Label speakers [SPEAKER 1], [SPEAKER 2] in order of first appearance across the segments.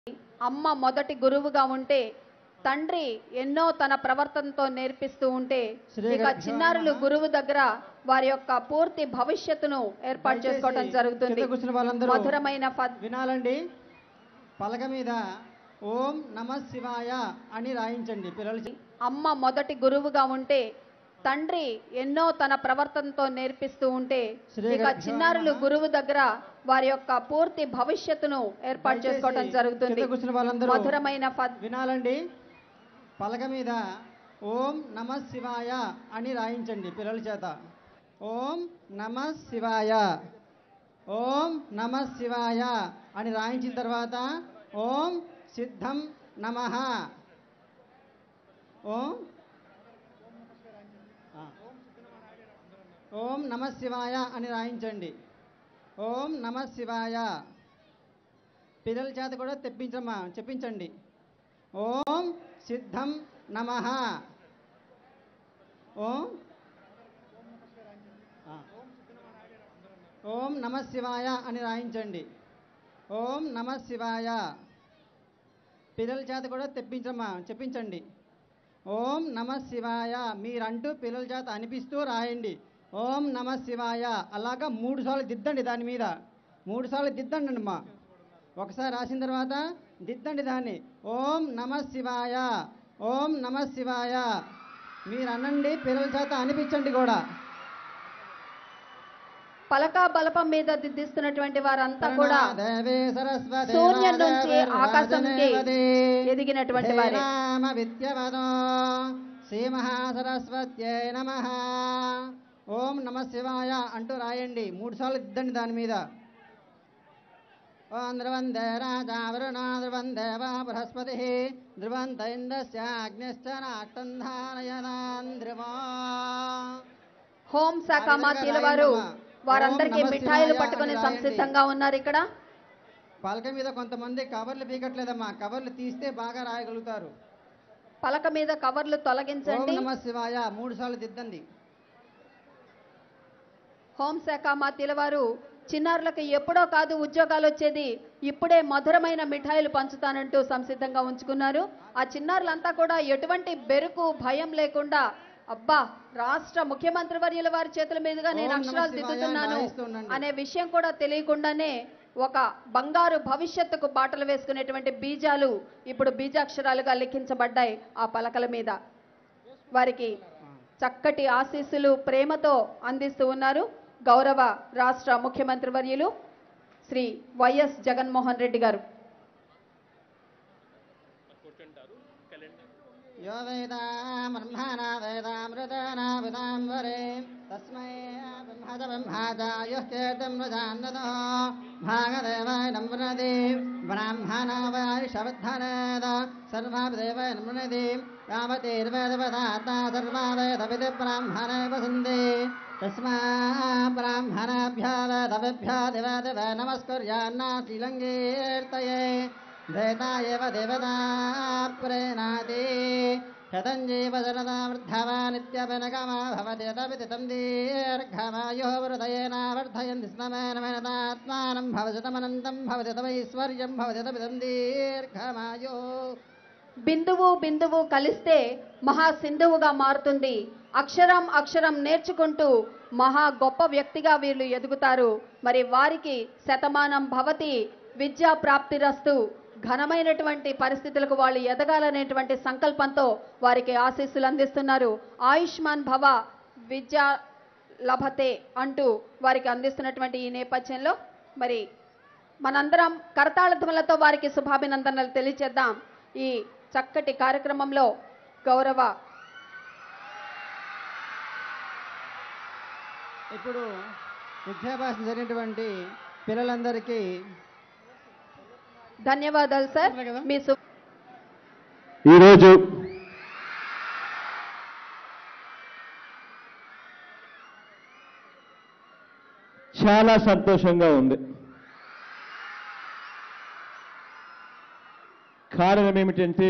[SPEAKER 1] అమ్మ మొదటి గురువుగా ఉంటే తండ్రి ఎన్నో తన ప్రవర్తనతో నేర్పిస్తూ ఉంటే
[SPEAKER 2] శ్రీ
[SPEAKER 1] ఇక
[SPEAKER 2] గణేశాయ
[SPEAKER 1] చిన్నారులు
[SPEAKER 2] నమః.
[SPEAKER 1] గురువు దగ్గర వారి యొక్క పూర్తి భవిష్యత్తును ఏర్పాటు
[SPEAKER 2] దయచేసి
[SPEAKER 1] చేసుకోవడం జరుగుతుంది
[SPEAKER 2] కింద కూర్చున్న వాళ్ళందరూ
[SPEAKER 1] మధురమైన పద్
[SPEAKER 2] వినాలండి పలక మీద ఓం నమ శివాయ అని రాయించండి పిల్లలు చె-
[SPEAKER 1] అమ్మ మొదటి గురువుగా ఉంటే తండ్రి ఎన్నో తన ప్రవర్తనతో నేర్పిస్తూ ఉంటే
[SPEAKER 2] శ్రీ
[SPEAKER 1] ఇక
[SPEAKER 2] గణేశాయ
[SPEAKER 1] చిన్నారులు
[SPEAKER 2] నమః.
[SPEAKER 1] గురువు దగ్గర వారి యొక్క పూర్తి భవిష్యత్తును ఏర్పాటు
[SPEAKER 2] దయచేసి
[SPEAKER 1] చేసుకోవడం జరుగుతుంది
[SPEAKER 2] కింద కూర్చున్న వాళ్ళందరూ
[SPEAKER 1] మధురమైన పద్
[SPEAKER 2] వినాలండి పలక మీద ఓం నమ శివాయ అని రాయించండి పిల్లల చేత ఓం నమ శివాయ ఓం నమ శివాయ అని రాయించిన తర్వాత ఓం సిద్ధం నమ ఓం ఆ. ఓం నమ శివాయ అని రాయించండి ఓం నమ శివాయ పిల్లల చేత కూడా తెప్పించమ్మా చెప్పించండి ఓం సిద్ధం నమ ఓం ఆ. ఓం నమ శివాయ అని రాయించండి ఓం నమ శివాయ పిల్లల చేత కూడా తెప్పించమ్మా చెప్పించండి ఓం నమ శివాయ మీరంటూ పిల్లల చేత అనిపిస్తూ రాయండి ఓం నమ శివాయ అలాగా మూడు సార్లు దిద్దండి దాని మీద మూడు సార్లు దిద్దండి అమ్మా ఒకసారి రాసిన తర్వాత దిద్దండి దాన్ని ఓం నమ శివాయ ఓం నమ శివాయ మీరు అనండి పిల్లల చేత అనిపించండి కూడా
[SPEAKER 1] పలకా బలపం మీద దిద్దిస్తున్నటువంటి వారంతా కూడా
[SPEAKER 2] దేవే సరస్వతి
[SPEAKER 1] శూన్యం నుంచి
[SPEAKER 2] మాదేవి
[SPEAKER 1] ఆకాశంకి
[SPEAKER 2] రాజదేవతే.
[SPEAKER 1] ఎదిగినటువంటి వారే
[SPEAKER 2] నామ విద్యవదో శ్రీ మహాసరస్వత్యై నమ ఓం నమ శివాయ అంటూ రాయండి మూడు సార్లు దిద్దండి దాని మీద ఓం ధ్రువందే రాజా వరుణా ధ్రువం దేవ బృహస్పతి ధ్రువంత ఇంద్రస్యాగ్నిశ్చ నాట్టంధానయనాన్ ధ్రువా
[SPEAKER 1] హోం శాఖ
[SPEAKER 2] ఆ విధంగా
[SPEAKER 1] మాత్యుల వారు
[SPEAKER 2] రాయండమ్మా.
[SPEAKER 1] వారందరికీ
[SPEAKER 2] ఓం నమః
[SPEAKER 1] మిఠాయిలు
[SPEAKER 2] శివాయ
[SPEAKER 1] పట్టుకొని
[SPEAKER 2] అని రాయండి.
[SPEAKER 1] సంసిద్ధంగా ఉన్నారు ఇక్కడ
[SPEAKER 2] పలక మీద కొంతమంది కవర్లు పీకట్లేదమ్మా కవర్లు తీస్తే బాగా రాయగలుగుతారు
[SPEAKER 1] పలక మీద కవర్లు
[SPEAKER 2] ఓం
[SPEAKER 1] తొలగించండి
[SPEAKER 2] నమ శివాయ మూడు సార్లు దిద్దండి
[SPEAKER 1] హోంశాఖ మాత్యుల వారు చిన్నారులకు ఎప్పుడో కాదు ఉద్యోగాలు వచ్చేది ఇప్పుడే మధురమైన మిఠాయిలు పంచుతానంటూ సంసిద్ధంగా ఉంచుకున్నారు ఆ చిన్నారులంతా కూడా ఎటువంటి బెరుకు భయం లేకుండా అబ్బా రాష్ట్ర ముఖ్యమంత్రి వర్యుల వారి చేతుల మీదుగా నేను
[SPEAKER 2] ఓం నమః
[SPEAKER 1] అక్షరాలు
[SPEAKER 2] శివాయ
[SPEAKER 1] దిద్దుతున్నాను
[SPEAKER 2] రాయిస్తూ ఉండండి.
[SPEAKER 1] అనే విషయం కూడా తెలియకుండానే ఒక బంగారు భవిష్యత్తుకు బాటలు వేసుకునేటువంటి బీజాలు ఇప్పుడు బీజాక్షరాలుగా లిఖించబడ్డాయి ఆ పలకల మీద వారికి చక్కటి ఆశీస్సులు ప్రేమతో అందిస్తూ ఉన్నారు గౌరవ రాష్ట్ర ముఖ్యమంత్రి వర్యులు శ్రీ వైఎస్ జగన్మోహన్ రెడ్డి గారు
[SPEAKER 2] యో వేదాం బ్రహ్మణ వేదామృతనా విదాం వరే తస్మై బ్రహ్మద బ్రహ్మాద యః కేతం ప్రజాన్నదో భాగదేవాయ నమ్రది బ్రాహ్మణ వైషవద్ధనేద సర్వాదేవాయ నమ్రది యావతేర్వేదపదార్థ సర్వా వేదవిది బ్రాహ్మణే వసంతి తస్మా బ్రాహ్మణాభ్యో వేదవిభ్యో దివదివ నమస్కుర్యాన్నా శ్రీలంగీర్తయే దేవతా ఏవ దేవతా ప్రేణాతి శతంజీవ జనతా వృద్ధవా నిత్యపనగమా భవతి తపితి తం దీర్ఘమాయో హృదయేన వర్ధయంతి స్మమేనమేనతాత్మానం భవశతమనంతం భవతి తమైశ్వర్యం భవతి తపితం దీర్ఘమాయో
[SPEAKER 1] బిందువు బిందువు కలిస్తే మహా సింధువుగా మారుతుంది అక్షరం అక్షరం నేర్చుకుంటూ మహా గొప్ప వ్యక్తిగా వీళ్ళు ఎదుగుతారు మరి వారికి శతమానం భవతి విద్యా ప్రాప్తిరస్తు ఘనమైనటువంటి పరిస్థితులకు వాళ్ళు ఎదగాలనేటువంటి సంకల్పంతో వారికి ఆశీస్సులు అందిస్తున్నారు ఆయుష్మాన్ భవ విద్యా లభతే అంటూ వారికి అందిస్తున్నటువంటి ఈ నేపథ్యంలో మరి మనందరం కరతాళ ధ్వనులతో వారికి శుభాభినందనలు తెలియచేద్దాం ఈ చక్కటి కార్యక్రమంలో గౌరవ
[SPEAKER 2] ఇప్పుడు విద్యాభ్యాసం జరిగినటువంటి పిల్లలందరికీ
[SPEAKER 1] ధన్యవాదాలు సార్
[SPEAKER 2] కదా?
[SPEAKER 1] మీ సు
[SPEAKER 3] ఈరోజు చాలా సంతోషంగా ఉంది కారణం ఏమిటంటే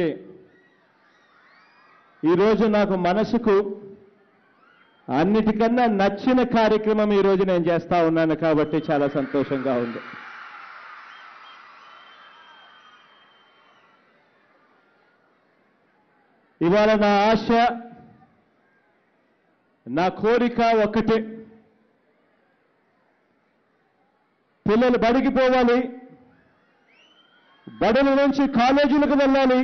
[SPEAKER 3] ఈరోజు నాకు మనసుకు అన్నిటికన్నా నచ్చిన కార్యక్రమం ఈరోజు నేను చేస్తా ఉన్నాను కాబట్టి చాలా సంతోషంగా ఉంది ఇవాళ నా ఆశ నా కోరిక ఒక్కటే పిల్లలు బడికి పోవాలి బడుల నుంచి కాలేజీలకు వెళ్ళాలి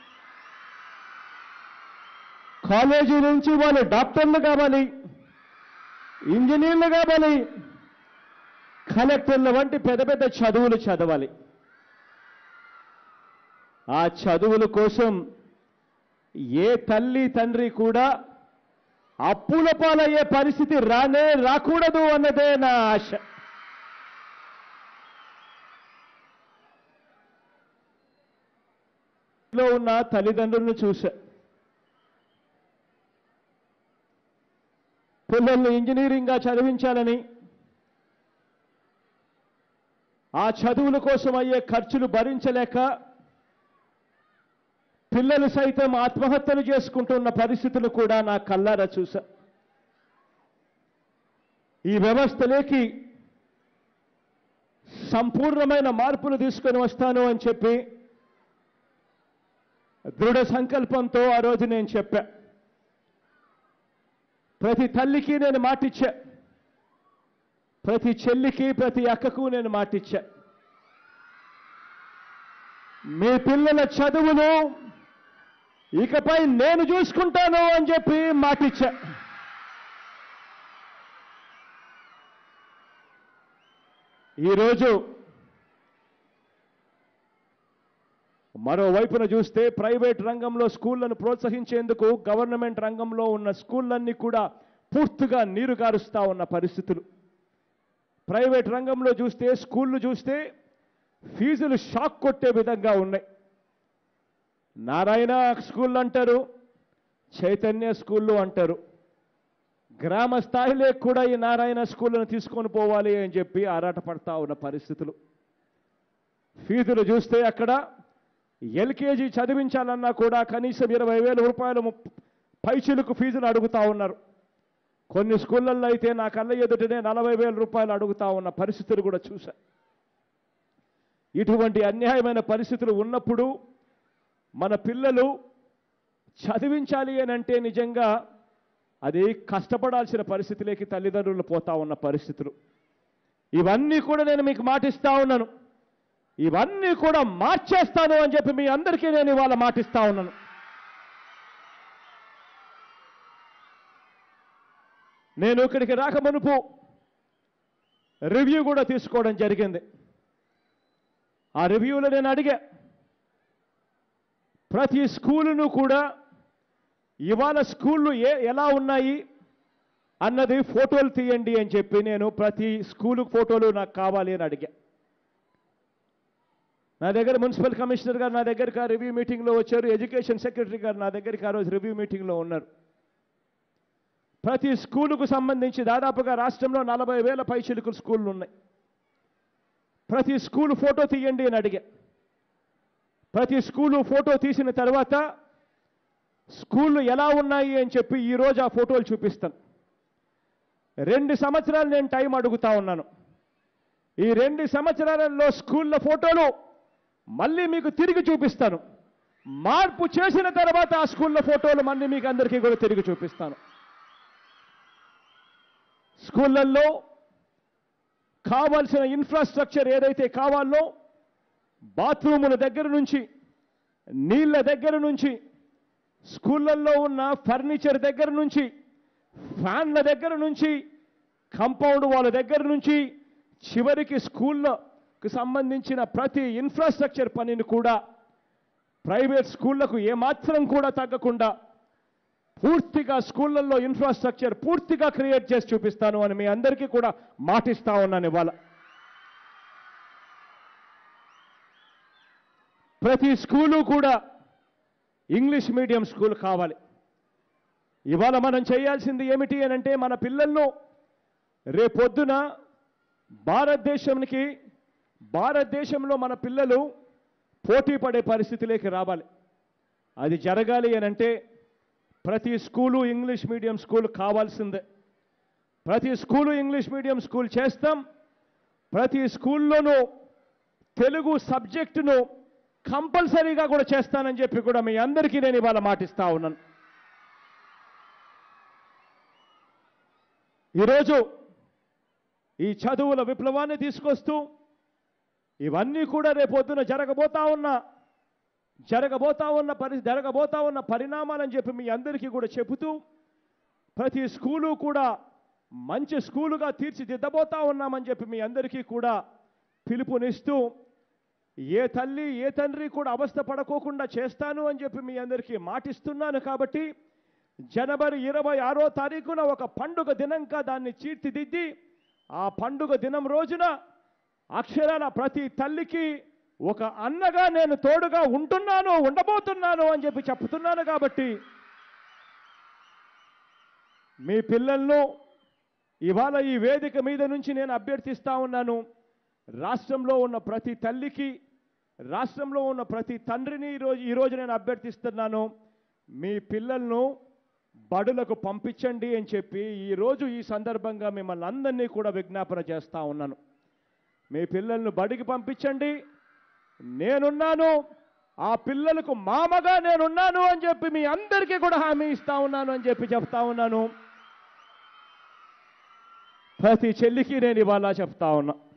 [SPEAKER 3] కాలేజీ నుంచి వాళ్ళు డాక్టర్లు కావాలి ఇంజనీర్లు కావాలి కలెక్టర్ల వంటి పెద్ద పెద్ద చదువులు చదవాలి ఆ చదువుల కోసం ఏ తల్లి తండ్రి కూడా అప్పుల పాలయ్యే పరిస్థితి రానే రాకూడదు అన్నదే నా ఆశ లో ఉన్న తల్లిదండ్రులను చూశా పిల్లల్ని ఇంజనీరింగ్గా చదివించాలని ఆ చదువుల కోసం అయ్యే ఖర్చులు భరించలేక పిల్లలు సైతం ఆత్మహత్యలు చేసుకుంటున్న పరిస్థితులు కూడా నా కల్లారా చూశా ఈ వ్యవస్థలోకి సంపూర్ణమైన మార్పులు తీసుకొని వస్తాను అని చెప్పి దృఢ సంకల్పంతో ఆ రోజు నేను చెప్పా ప్రతి తల్లికి నేను మాటిచ్చా ప్రతి చెల్లికి ప్రతి అక్కకు నేను మాటిచ్చా మీ పిల్లల చదువును ఇకపై నేను చూసుకుంటాను అని చెప్పి మాటిచ్చా ఈరోజు మరోవైపున చూస్తే ప్రైవేట్ రంగంలో స్కూళ్లను ప్రోత్సహించేందుకు గవర్నమెంట్ రంగంలో ఉన్న స్కూళ్ళన్నీ కూడా పూర్తిగా నీరు గారుస్తా ఉన్న పరిస్థితులు ప్రైవేట్ రంగంలో చూస్తే స్కూళ్ళు చూస్తే ఫీజులు షాక్ కొట్టే విధంగా ఉన్నాయి నారాయణ స్కూళ్ళు అంటారు చైతన్య స్కూళ్ళు అంటారు గ్రామ స్థాయిలో కూడా ఈ నారాయణ స్కూళ్ళను తీసుకొని పోవాలి అని చెప్పి ఆరాటపడతా ఉన్న పరిస్థితులు ఫీజులు చూస్తే అక్కడ ఎల్కేజీ చదివించాలన్నా కూడా కనీసం ఇరవై వేల రూపాయలు ముప్- పైచిలుకు ఫీజులు అడుగుతా ఉన్నారు కొన్ని స్కూళ్ళల్లో అయితే నా కళ్ళ ఎదుటనే నలభై వేల రూపాయలు అడుగుతా ఉన్న పరిస్థితులు కూడా చూశా ఇటువంటి అన్యాయమైన పరిస్థితులు ఉన్నప్పుడు మన పిల్లలు చదివించాలి అని అంటే నిజంగా అది కష్టపడాల్సిన పరిస్థితిలోకి తల్లిదండ్రులు పోతా ఉన్న పరిస్థితులు ఇవన్నీ కూడా నేను మీకు మాటిస్తా ఉన్నాను ఇవన్నీ కూడా మార్చేస్తాను అని చెప్పి మీ అందరికీ నేను ఇవాళ మాటిస్తా ఉన్నాను నేను ఇక్కడికి రాక మునుపు రివ్యూ కూడా తీసుకోవడం జరిగింది ఆ రివ్యూలో నేను అడిగా ప్రతి స్కూలును కూడా ఇవాళ స్కూళ్ళు ఏ ఎలా ఉన్నాయి అన్నది ఫోటోలు తీయండి అని చెప్పి నేను ప్రతి స్కూలు ఫోటోలు నాకు కావాలి అని అడిగా నా దగ్గర మున్సిపల్ కమిషనర్ గారు నా దగ్గరికి ఆ రివ్యూ మీటింగ్లో వచ్చారు ఎడ్యుకేషన్ సెక్రటరీ గారు నా దగ్గరికి ఆ రోజు రివ్యూ మీటింగ్లో ఉన్నారు ప్రతి స్కూలుకు సంబంధించి దాదాపుగా రాష్ట్రంలో నలభై వేల పైచిలుకు స్కూళ్ళు ఉన్నాయి ప్రతి స్కూలు ఫోటో తీయండి అని అడిగా ప్రతి స్కూలు ఫోటో తీసిన తర్వాత స్కూళ్ళు ఎలా ఉన్నాయి అని చెప్పి ఈరోజు ఆ ఫోటోలు చూపిస్తాను రెండు సంవత్సరాలు నేను టైం అడుగుతా ఉన్నాను ఈ రెండు సంవత్సరాలలో స్కూళ్ళ ఫోటోలు మళ్ళీ మీకు తిరిగి చూపిస్తాను మార్పు చేసిన తర్వాత ఆ స్కూళ్ళ ఫోటోలు మళ్ళీ మీకు అందరికీ కూడా తిరిగి చూపిస్తాను స్కూళ్ళల్లో కావాల్సిన ఇన్ఫ్రాస్ట్రక్చర్ ఏదైతే కావాలో బాత్రూముల దగ్గర నుంచి నీళ్ళ దగ్గర నుంచి స్కూళ్ళల్లో ఉన్న ఫర్నిచర్ దగ్గర నుంచి ఫ్యాన్ల దగ్గర నుంచి కంపౌండ్ వాళ్ళ దగ్గర నుంచి చివరికి స్కూళ్ళకు సంబంధించిన ప్రతి ఇన్ఫ్రాస్ట్రక్చర్ పనిని కూడా ప్రైవేట్ స్కూళ్లకు ఏమాత్రం కూడా తగ్గకుండా పూర్తిగా స్కూళ్ళల్లో ఇన్ఫ్రాస్ట్రక్చర్ పూర్తిగా క్రియేట్ చేసి చూపిస్తాను అని మీ అందరికీ కూడా మాటిస్తా ఉన్నాను ఇవాళ ప్రతి స్కూలు కూడా ఇంగ్లీష్ మీడియం స్కూల్ కావాలి ఇవాళ మనం చేయాల్సింది ఏమిటి అని అంటే మన పిల్లలను రేపొద్దున భారతదేశానికి భారతదేశంలో మన పిల్లలు పోటీ పడే పరిస్థితిలోకి రావాలి అది జరగాలి అని అంటే ప్రతి స్కూలు ఇంగ్లీష్ మీడియం స్కూల్ కావాల్సిందే ప్రతి స్కూలు ఇంగ్లీష్ మీడియం స్కూల్ చేస్తాం ప్రతి స్కూల్లోనూ తెలుగు సబ్జెక్టును కంపల్సరీగా కూడా చేస్తానని చెప్పి కూడా మీ అందరికీ నేను ఇవాళ మాటిస్తా ఉన్నాను ఈరోజు ఈ చదువుల విప్లవాన్ని తీసుకొస్తూ ఇవన్నీ కూడా రేపొద్దున జరగబోతా ఉన్న జరగబోతా ఉన్న పరి జరగబోతా ఉన్న పరిణామాలని చెప్పి మీ అందరికీ కూడా చెబుతూ ప్రతి స్కూలు కూడా మంచి స్కూలుగా తీర్చిదిద్దబోతా ఉన్నామని చెప్పి మీ అందరికీ కూడా పిలుపునిస్తూ ఏ తల్లి ఏ తండ్రి కూడా అవస్థ పడకోకుండా చేస్తాను అని చెప్పి మీ అందరికీ మాటిస్తున్నాను కాబట్టి జనవరి ఇరవై ఆరో తారీఖున ఒక పండుగ దినంగా దాన్ని చీర్తిదిద్ది ఆ పండుగ దినం రోజున అక్షరాల ప్రతి తల్లికి ఒక అన్నగా నేను తోడుగా ఉంటున్నాను ఉండబోతున్నాను అని చెప్పి చెప్తున్నాను కాబట్టి మీ పిల్లలను ఇవాళ ఈ వేదిక మీద నుంచి నేను అభ్యర్థిస్తా ఉన్నాను రాష్ట్రంలో ఉన్న ప్రతి తల్లికి రాష్ట్రంలో ఉన్న ప్రతి తండ్రిని ఈరోజు ఈరోజు నేను అభ్యర్థిస్తున్నాను మీ పిల్లలను బడులకు పంపించండి అని చెప్పి ఈరోజు ఈ సందర్భంగా మిమ్మల్ని అందరినీ కూడా విజ్ఞాపన చేస్తా ఉన్నాను మీ పిల్లలను బడికి పంపించండి నేనున్నాను ఆ పిల్లలకు మామగా నేనున్నాను అని చెప్పి మీ అందరికీ కూడా హామీ ఇస్తా ఉన్నాను అని చెప్పి చెప్తా ఉన్నాను ప్రతి చెల్లికి నేను ఇవాళ చెప్తా ఉన్నా